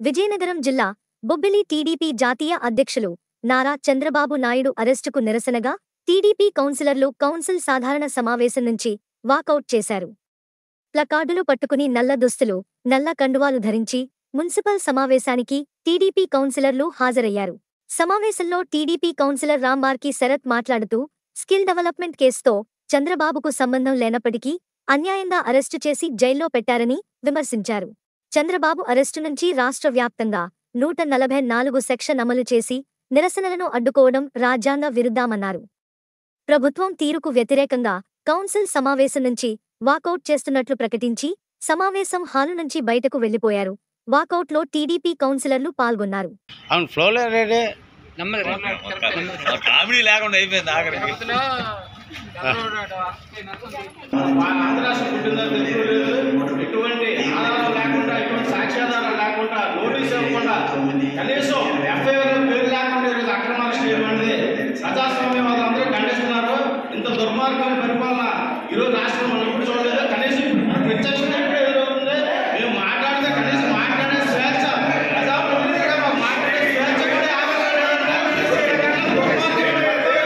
విజయనగరం జిల్లా బొబ్బిలి టీడీపీ జాతీయ అధ్యక్షులు నారా చంద్రబాబు నాయుడు అరెస్టుకు నిరసనగా టీడీపీ కౌన్సిలర్లు కౌన్సిల్ సాధారణ సమావేశం నుంచి వాకౌట్ చేశారు ప్లకార్డులు పట్టుకుని నల్ల దుస్తులు నల్ల కండువాలు ధరించి మున్సిపల్ సమావేశానికి టీడీపీ కౌన్సిలర్లు హాజరయ్యారు సమావేశంలో టీడీపీ కౌన్సిలర్ రాంబార్కి శరత్ మాట్లాడుతూ స్కిల్ డెవలప్మెంట్ కేసుతో చంద్రబాబుకు సంబంధం లేనప్పటికీ అన్యాయంగా అరెస్టు చేసి జైల్లో పెట్టారని విమర్శించారు చంద్రబాబు అరెస్టు నుంచి రాష్ట్ర వ్యాప్తంగా నూట నలభై నాలుగు సెక్షన్ అమలు చేసి నిరసనలను అడ్డుకోవడం రాజ్యాంగ విరుద్ధమన్నారు ప్రభుత్వం తీరుకు వ్యతిరేకంగా కౌన్సిల్ సమావేశం నుంచి వాకౌట్ చేస్తున్నట్లు ప్రకటించి సమావేశం హాలు నుంచి బయటకు వెళ్లిపోయారు వాకౌట్లో టీడీపీ కౌన్సిలర్లు పాల్గొన్నారు అవును ఫ్లోలో రెడీ నెమ్మది కామెడీ లేకుండా అయిపోయింది ఆఖరికి ఆంధ్ర రాష్ట్రం పుట్టిందో తెలుసుకోలేదు ఎటువంటి ఆధారం లేకుండా ఎటువంటి సాక్ష్యాధారం లేకుండా నోటీస్ ఇవ్వకుండా కనీసం ఎఫ్ఐఆర్ పేరు లేకుండా ఈరోజు అక్రమ అరెస్ట్ చేయబడింది ప్రజాస్వామ్యం వాళ్ళందరూ ఖండిస్తున్నారు ఇంత దుర్మార్గమైన పరిపాలన ఈరోజు రాష్ట్రం మనం ఎప్పుడు చూడలేదు కనీసం ఇప్పుడు ప్రత్యక్షంగా ఇప్పుడు ఎదురవుతుంది మేము మాట్లాడితే కనీసం మాట్లాడే స్వేచ్ఛ ప్రజాప్రతినిధిగా మాకు మాట్లాడే స్వేచ్ఛ కూడా ఆగలేదంటే దుర్మార్గమైన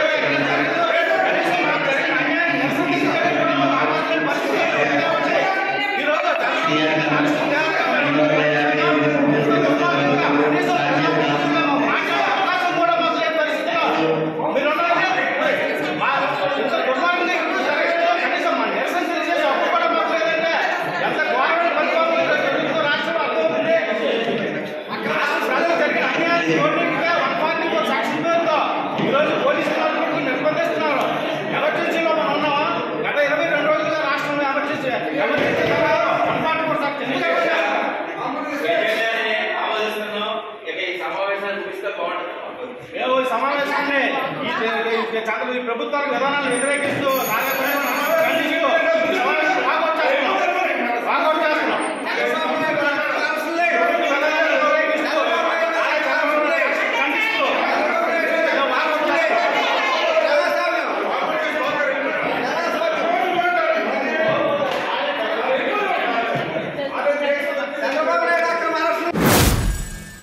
ఈరోజు పోలీసులు వాళ్ళు నిర్బంధిస్తున్నారు ఎమర్జెన్సీలో మనం ఉన్నామా గత ఇరవై రెండు రోజులుగా రాష్ట్రంలో emergency emergency one forty four section మేము ఈ సమావేశాన్ని ఈ ఈ చంద్ర ఈ ప్రభుత్వానికి విధానాలను వ్యతిరేకిస్తూ నాగేశ్వరరావు